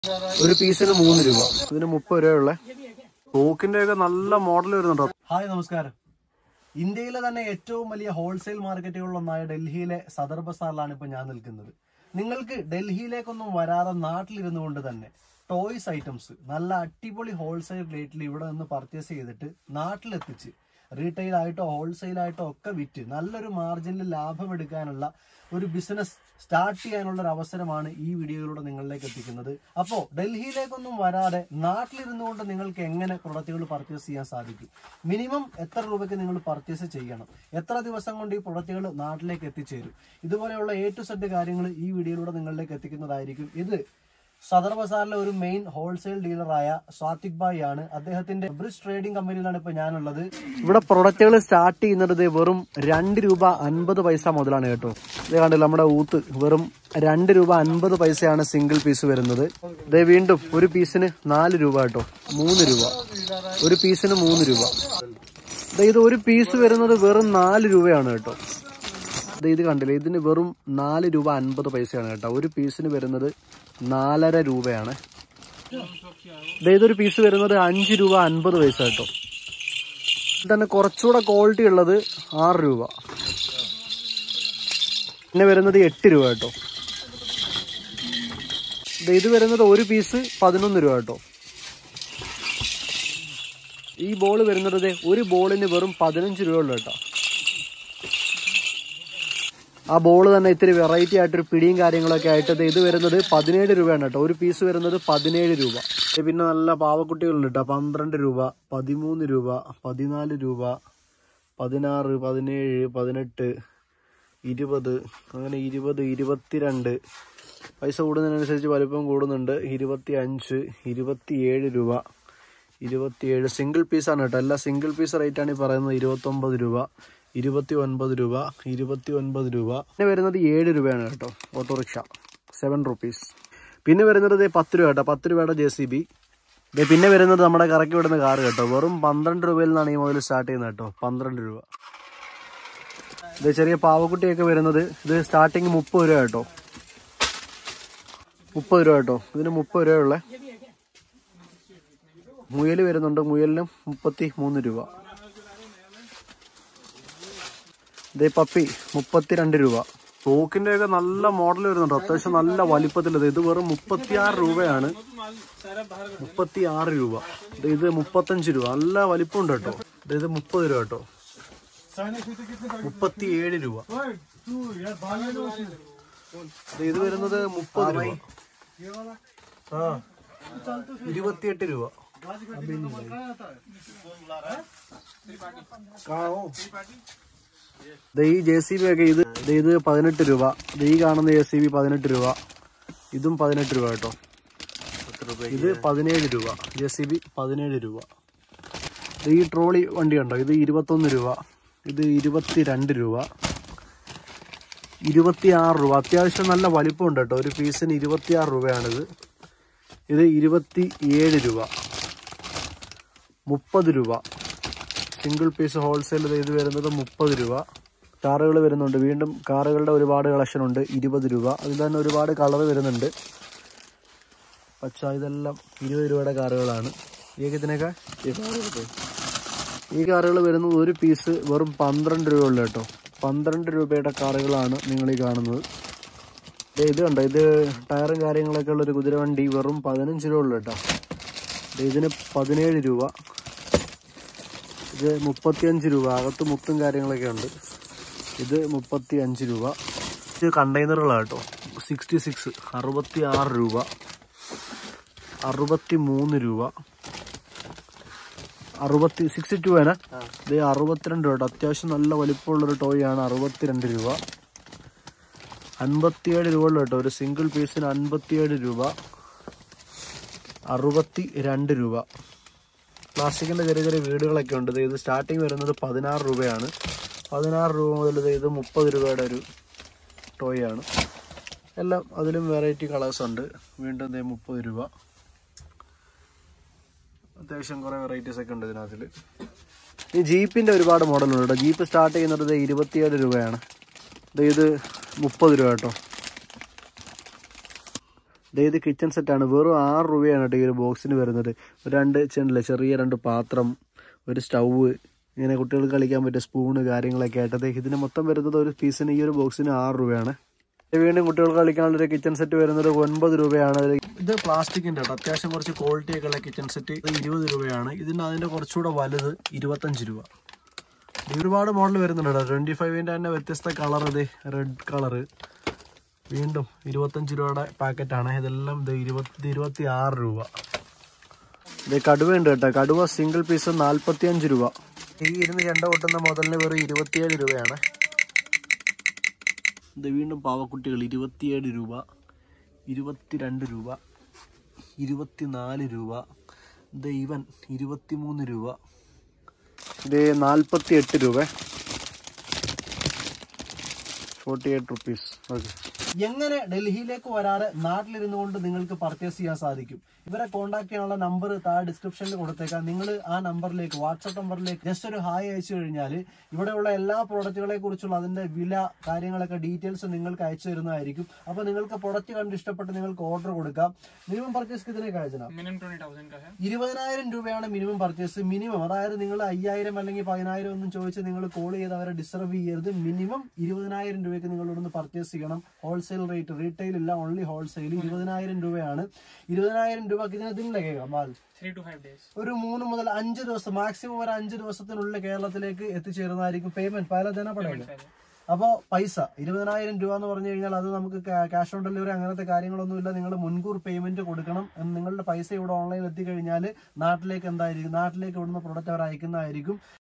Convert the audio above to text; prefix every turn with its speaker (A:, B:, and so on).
A: ഒരു പീസിന് മൂന്ന് രൂപ ഇതിന് മുപ്പത് രൂപയുള്ള തോക്കിന്റെ ഒക്കെ നല്ല മോഡൽ വരുന്നുണ്ടോ
B: ഹായ് നമസ്കാരം ഇന്ത്യയിലെ തന്നെ ഏറ്റവും വലിയ ഹോൾസെയിൽ മാർക്കറ്റുകളിലൊന്നായ ഡൽഹിയിലെ സദർ ബസാറിലാണ് ഇപ്പൊ ഞാൻ നിൽക്കുന്നത് നിങ്ങൾക്ക് ഡൽഹിയിലേക്കൊന്നും വരാതെ നാട്ടിലിരുന്നു കൊണ്ട് തന്നെ ടോയ്സ് ഐറ്റംസ് നല്ല അടിപൊളി ഹോൾസെയിൽ റേറ്റിൽ ഇവിടെ നിന്ന് പർച്ചേസ് ചെയ്തിട്ട് നാട്ടിലെത്തിച്ച് റീറ്റെയിൽ ആയിട്ടോ ഹോൾസെയിൽ ആയിട്ടോ ഒക്കെ വിറ്റ് നല്ലൊരു മാർജിനിൽ ലാഭം എടുക്കാനുള്ള ഒരു ബിസിനസ് സ്റ്റാർട്ട് ചെയ്യാനുള്ള ഒരു അവസരമാണ് ഈ വീഡിയോയിലൂടെ നിങ്ങളിലേക്ക് എത്തിക്കുന്നത് അപ്പോൾ ഡൽഹിയിലേക്കൊന്നും വരാതെ നാട്ടിലിരുന്നു കൊണ്ട് നിങ്ങൾക്ക് എങ്ങനെ പ്രൊഡക്റ്റുകൾ പർച്ചേസ് ചെയ്യാൻ സാധിക്കും മിനിമം എത്ര രൂപയ്ക്ക് നിങ്ങൾ പർച്ചേസ് ചെയ്യണം എത്ര ദിവസം കൊണ്ട് ഈ പ്രൊഡക്റ്റുകൾ നാട്ടിലേക്ക് എത്തിച്ചേരും ഇതുപോലെയുള്ള എ ടു സെഡ് കാര്യങ്ങൾ ഈ വീഡിയോയിലൂടെ നിങ്ങളിലേക്ക് എത്തിക്കുന്നതായിരിക്കും ഇത് സദർ ബസാറിലെ ഒരു മെയിൻ ഹോൾസെയിൽ ഡീലറായ സ്വാത്തിക് ബായി ആണ് അദ്ദേഹത്തിന്റെ ബ്രിഡ്ജ് ട്രേഡിംഗ് കമ്പനിയിലാണ് ഇപ്പൊ ഞാനുള്ളത്
A: ഇവിടെ പ്രൊഡക്റ്റുകൾ സ്റ്റാർട്ട് ചെയ്യുന്നത് ദേ വെറും രണ്ട് രൂപ അൻപത് പൈസ മുതലാണ് കേട്ടോ ഇത് കണ്ടില്ല നമ്മുടെ ഊത്ത് വെറും രണ്ട് രൂപ അൻപത് പൈസയാണ് സിംഗിൾ പീസ് വരുന്നത് ദേ വീണ്ടും ഒരു പീസിന് നാല് രൂപ കേട്ടോ മൂന്ന് രൂപ ഒരു പീസിന് മൂന്ന് രൂപ ദേ ഇത് ഒരു പീസ് വരുന്നത് വെറും നാല് രൂപയാണ് കേട്ടോ ദേ ഇത് കണ്ടില്ലേ ഇതിന് വെറും നാല് രൂപ അൻപത് പൈസയാണ് കേട്ടോ ഒരു പീസിന് വരുന്നത് നാലര രൂപയാണ് ദേ ഇതൊരു പീസ് വരുന്നത് അഞ്ച് രൂപ അൻപത് പൈസ കേട്ടോ ഇതിൽ തന്നെ കുറച്ചുകൂടെ ക്വാളിറ്റി ഉള്ളത് ആറ് രൂപ പിന്നെ വരുന്നത് എട്ട് രൂപ കേട്ടോ ദേ ഇത് വരുന്നത് ഒരു പീസ് പതിനൊന്ന് രൂപ കേട്ടോ ഈ ബോൾ വരുന്നത് ദേ ഒരു ബോളിന് വെറും പതിനഞ്ച് രൂപ ഉള്ളു കേട്ടോ ആ ബോൾ തന്നെ ഇത്തിരി വെറൈറ്റി ആയിട്ടൊരു പിടിയും കാര്യങ്ങളൊക്കെ ആയിട്ട് ദേ ഇത് വരുന്നത് പതിനേഴ് രൂപയാണ് കേട്ടോ ഒരു പീസ് വരുന്നത് പതിനേഴ് രൂപ ദേ പിന്നെ നല്ല പാവക്കുട്ടികളുണ്ട് കേട്ടോ പന്ത്രണ്ട് രൂപ പതിമൂന്ന് രൂപ പതിനാല് രൂപ പതിനാറ് പതിനേഴ് പതിനെട്ട് ഇരുപത് അങ്ങനെ ഇരുപത് ഇരുപത്തിരണ്ട് പൈസ കൂടുന്നതിനനുസരിച്ച് വലിപ്പം കൂടുന്നുണ്ട് ഇരുപത്തി അഞ്ച് ഇരുപത്തിയേഴ് രൂപ ഇരുപത്തിയേഴ് സിംഗിൾ പീസാണ് കേട്ടോ എല്ലാ സിംഗിൾ പീസ് റേറ്റാണ് ഈ പറയുന്നത് ഇരുപത്തൊമ്പത് രൂപ ഇരുപത്തി ഒൻപത് രൂപ ഇരുപത്തി ഒൻപത് രൂപ പിന്നെ വരുന്നത് ഏഴ് രൂപയാണ് കേട്ടോ ഓട്ടോറിക്ഷ സെവൻ റുപ്പീസ് പിന്നെ വരുന്നത് ദേ പത്ത് രൂപ കേട്ടോ പത്ത് രൂപയുടെ ജെ സി ബി ദേ പിന്നെ വരുന്നത് നമ്മുടെ കറക്കി വിടുന്ന കാറ് കേട്ടോ വെറും പന്ത്രണ്ട് രൂപയിൽ നിന്നാണ് ഈ മുതൽ സ്റ്റാർട്ട് ചെയ്യുന്നത് കേട്ടോ പന്ത്രണ്ട് രൂപ ഇത് ചെറിയ പാവക്കുട്ടിയൊക്കെ വരുന്നത് ഇത് സ്റ്റാർട്ടിങ് മുപ്പത് രൂപ കേട്ടോ മുപ്പത് രൂപ കേട്ടോ ഇതിന് മുപ്പത് രൂപയുള്ള മുയൽ വരുന്നുണ്ട് മുയലിന് മുപ്പത്തി മൂന്ന് രൂപ ഇതേ പപ്പി മുപ്പത്തിരണ്ട് രൂപ തോക്കിന്റെ ഒക്കെ നല്ല മോഡൽ വരുന്നുണ്ട് അത്യാവശ്യം നല്ല വലിപ്പത്തിലത് ഇത് വെറും മുപ്പത്തിയാറ് രൂപയാണ് മുപ്പത്തി ആറ് രൂപ ദേ ഇത് മുപ്പത്തഞ്ച് രൂപ നല്ല വലിപ്പമുണ്ട് കേട്ടോ ദേ ഇത് മുപ്പത് രൂപ കേട്ടോ മുപ്പത്തി ഏഴ് രൂപ ദേ ഇത് വരുന്നത് മുപ്പത് രൂപ ആ ഇരുപത്തിയെട്ട് രൂപ ദേ ഈ ജെ സി ബി ഒക്കെ ഇത് ദേ ഇത് പതിനെട്ട് രൂപ ദേ ഈ കാണുന്ന ജെ സി ബി പതിനെട്ട് രൂപ ഇതും പതിനെട്ട് രൂപ കേട്ടോ ഇത് പതിനേഴ് രൂപ ജെ സി ബി പതിനേഴ് രൂപ ദേ ഈ ട്രോളി വണ്ടി കണ്ടോ ഇത് ഇരുപത്തൊന്ന് രൂപ ഇത് ഇരുപത്തിരണ്ട് രൂപ ഇരുപത്തിയാറ് രൂപ അത്യാവശ്യം നല്ല വലിപ്പമുണ്ട് കേട്ടോ ഒരു പീസിന് ഇരുപത്തിയാറ് രൂപയാണിത് ഇത് ഇരുപത്തി ഏഴ് രൂപ മുപ്പത് രൂപ സിംഗിൾ പീസ് ഹോൾസെയിൽ ഇത് വരുന്നത് മുപ്പത് രൂപ കാറുകൾ വരുന്നുണ്ട് വീണ്ടും കാറുകളുടെ ഒരുപാട് കളക്ഷൻ ഉണ്ട് ഇരുപത് രൂപ അതിൽ തന്നെ ഒരുപാട് കളർ വരുന്നുണ്ട് പച്ച ഇതെല്ലാം ഇരുപത് രൂപയുടെ കാറുകളാണ് ഈ ഇതിനൊക്കെ ഈ കാറുകൾ വരുന്നത് ഒരു പീസ് വെറും പന്ത്രണ്ട് രൂപ ഉള്ളു കേട്ടോ പന്ത്രണ്ട് രൂപയുടെ കാറുകളാണ് നിങ്ങൾ ഈ കാണുന്നത് ദേ ഇത് കണ്ടോ ഇത് ടയറും കാര്യങ്ങളൊക്കെ ഉള്ള ഒരു കുതിരവണ്ടി വെറും പതിനഞ്ച് രൂപ ഉള്ളു കേട്ടോ ദേ ഇതിന് പതിനേഴ് രൂപ ഇത് മുപ്പത്തിയഞ്ച് രൂപ അകത്ത് മുത്തും കാര്യങ്ങളൊക്കെ ഉണ്ട് ഇത് മുപ്പത്തി അഞ്ച് രൂപ ഇത് കണ്ടെയ്നറുകളാണ് കേട്ടോ സിക്സ്റ്റി സിക്സ് അറുപത്തി ആറ് രൂപ അറുപത്തി മൂന്ന് രൂപ അറുപത്തി സിക്സ്റ്റി ടു ആണ് ഇത് അറുപത്തിരണ്ട് രൂപ കേട്ടോ അത്യാവശ്യം നല്ല വലിപ്പമുള്ളൊരു ടോയ് ആണ് അറുപത്തിരണ്ട് രൂപ അൻപത്തിയേഴ് രൂപ ഉള്ളു കേട്ടോ ഒരു സിംഗിൾ പീസിന് അൻപത്തിയേഴ് രൂപ അറുപത്തി രണ്ട് രൂപ പ്ലാസ്റ്റിക്കിന്റെ ചെറിയ ചെറിയ വീടുകളൊക്കെ ഉണ്ട് ദേ ഇത് സ്റ്റാർട്ടിങ് വരുന്നത് പതിനാറ് രൂപയാണ് പതിനാറ് രൂപ മുതൽ ദേ ഇത് മുപ്പത് രൂപയുടെ ഒരു ടോയ് ആണ് എല്ലാം അതിലും വെറൈറ്റി കളേഴ്സ് ഉണ്ട് വീണ്ടും ദേ മുപ്പത് രൂപ അത്യാവശ്യം കുറേ വെറൈറ്റീസ് ഒക്കെ ഉണ്ട് ഇതിനകത്തിൽ ഈ ജീപ്പിന്റെ ഒരുപാട് മോഡലുണ്ട് കേട്ടോ ജീപ്പ് സ്റ്റാർട്ട് ചെയ്യുന്നത് ദേ ഇരുപത്തിയേഴ് രൂപയാണ് ദേ ഇത് മുപ്പത് രൂപ കേട്ടോ ഇത് കിച്ചൺ സെറ്റാണ് വെറും ആറ് രൂപയാണ് കേട്ടോ ഈ ഒരു ബോക്സിന് വരുന്നത് ഒരു രണ്ട് ചെണ്ടില്ലേ ചെറിയ രണ്ട് പാത്രം ഒരു സ്റ്റൗവ് ഇങ്ങനെ കുട്ടികൾക്ക് കളിക്കാൻ പറ്റിയ സ്പൂണ് കാര്യങ്ങളൊക്കെ ആയിട്ട് ദേ ഇതിന് മൊത്തം വരുന്നത് ഒരു പീസിന് ഈ ഒരു ബോക്സിന് ആറ് രൂപയാണ് ഇത് വീണ്ടും കുട്ടികൾക്ക് കളിക്കാനുള്ള ഒരു കിച്ചൺ സെറ്റ് വരുന്നത് ഒൻപത് രൂപയാണ് ഇത് പ്ലാസ്റ്റിക്കിന്റെ കേട്ടോ അത്യാവശ്യം കുറച്ച് ക്വാളിറ്റി ഒക്കെ ഉള്ള കിച്ചൺ സെറ്റ് ഇത് ഇരുപത് രൂപയാണ് ഇതിന് അതിന്റെ കുറച്ചുകൂടെ വലുത് ഇരുപത്തഞ്ച് രൂപ ഇത് ഒരുപാട് മോഡൽ വരുന്നുണ്ട് കേട്ടോ ട്വന്റി ഫൈവിന്റെ തന്നെ വ്യത്യസ്ത കളർ ഇത് റെഡ് കളറ് വീണ്ടും ഇരുപത്തഞ്ച് രൂപയുടെ പാക്കറ്റാണ് ഇതെല്ലാം ഇത് ഇരുപത്തി ഇരുപത്തി ആറ് രൂപ ഇത് കടുവ ഉണ്ട് കേട്ടോ കടുവ സിംഗിൾ പീസ് നാൽപ്പത്തി അഞ്ച് രൂപ ഈ ഇരുന്ന് ചെണ്ട കൊട്ടുന്ന മുതലിന് വെറും ഇരുപത്തിയേഴ് രൂപയാണ് ഇത് വീണ്ടും പാവക്കുട്ടികൾ ഇരുപത്തിയേഴ് രൂപ ഇരുപത്തിരണ്ട് രൂപ ഇരുപത്തിനാല് രൂപ ഇത് ഇവൻ ഇരുപത്തിമൂന്ന് രൂപ ഇത് നാൽപ്പത്തി എട്ട് രൂപ ഫോർട്ടി എയ്റ്റ് റുപ്പീസ് ഓക്കെ
B: എങ്ങനെ ഡൽഹിയിലേക്ക് വരാതെ നാട്ടിലിരുന്നു കൊണ്ട് നിങ്ങൾക്ക് പർച്ചേസ് ചെയ്യാൻ സാധിക്കും ഇവരെ കോൺടാക്ട് ചെയ്യാനുള്ള നമ്പർ താഴെ ഡിസ്ക്രിപ്ഷനിൽ കൊടുത്തേക്കാം നിങ്ങൾ ആ നമ്പറിലേക്ക് വാട്സപ്പ് നമ്പറിലേക്ക് ജസ്റ്റ് ഒരു ഹായ് അയച്ചു കഴിഞ്ഞാൽ ഇവിടെയുള്ള എല്ലാ പ്രോഡക്റ്റുകളെ കുറിച്ചുള്ള അതിന്റെ വില കാര്യങ്ങളൊക്കെ ഡീറ്റെയിൽസ് നിങ്ങൾക്ക് അയച്ചു തരുന്നതായിരിക്കും അപ്പോൾ നിങ്ങൾക്ക് പ്രൊഡക്റ്റ് കണ്ട് ഇഷ്ടപ്പെട്ട് നിങ്ങൾക്ക് ഓർഡർ കൊടുക്കാം മിനിമം പർച്ചേസ് ഇതിലേക്ക് അയച്ചന
C: मिनिमम ट्वेंटी थाउजेंड का है
B: ഇരുപതിനായിരം രൂപയാണ് മിനിമം പർച്ചേസ് മിനിമം അതായത് നിങ്ങൾ അയ്യായിരം അല്ലെങ്കിൽ പതിനായിരം ഒന്നും ചോദിച്ച് നിങ്ങൾ കോൾ ചെയ്ത് അവരെ ഡിസ്റ്റർബ് ചെയ്യരുത് മിനിമം ഇരുപതിനായിരം രൂപയ്ക്ക് നിങ്ങൾ ഇവിടുന്ന് പർച്ചേസ് ചെയ്യണം ഹോൾസെയിൽ റേറ്റ് റീറ്റെയിൽ ഇല്ല ഓൺലി ഹോൾസെയിൽ ഇരുപതിനായിരം രൂപയാണ് ഇരുപതിനായിരം രൂപക്ക് ഇതിന് ഇതിനെ കേൾക്കാം മാൽ
C: थ्री टू फाइव डेज
B: ഒരു മൂന്ന് മുതൽ അഞ്ച് ദിവസം മാക്സിമം ഒരു അഞ്ച് ദിവസത്തിനുള്ളിൽ കേരളത്തിലേക്ക് എത്തിച്ചേരുന്നതായിരിക്കും പേയ്മെന്റ് പല ധനപ്പെടുക അപ്പോൾ പൈസ ഇരുപതിനായിരം രൂപ എന്ന് പറഞ്ഞു കഴിഞ്ഞാൽ അത് നമുക്ക് ക്യാഷ് ഓൺ ഡെലിവറി അങ്ങനത്തെ കാര്യങ്ങളൊന്നുമില്ല നിങ്ങൾ മുൻകൂർ പേയ്മെന്റ് കൊടുക്കണം എന്ന് നിങ്ങളുടെ പൈസ ഇവിടെ ഓൺലൈനിൽ എത്തിക്കഴിഞ്ഞാൽ നാട്ടിലേക്ക് എന്തായിരിക്കും നാട്ടിലേക്ക് ഇവിടുന്ന് പ്രൊഡക്റ്റ് അവർ അയക്കുന്നതായിരിക്കും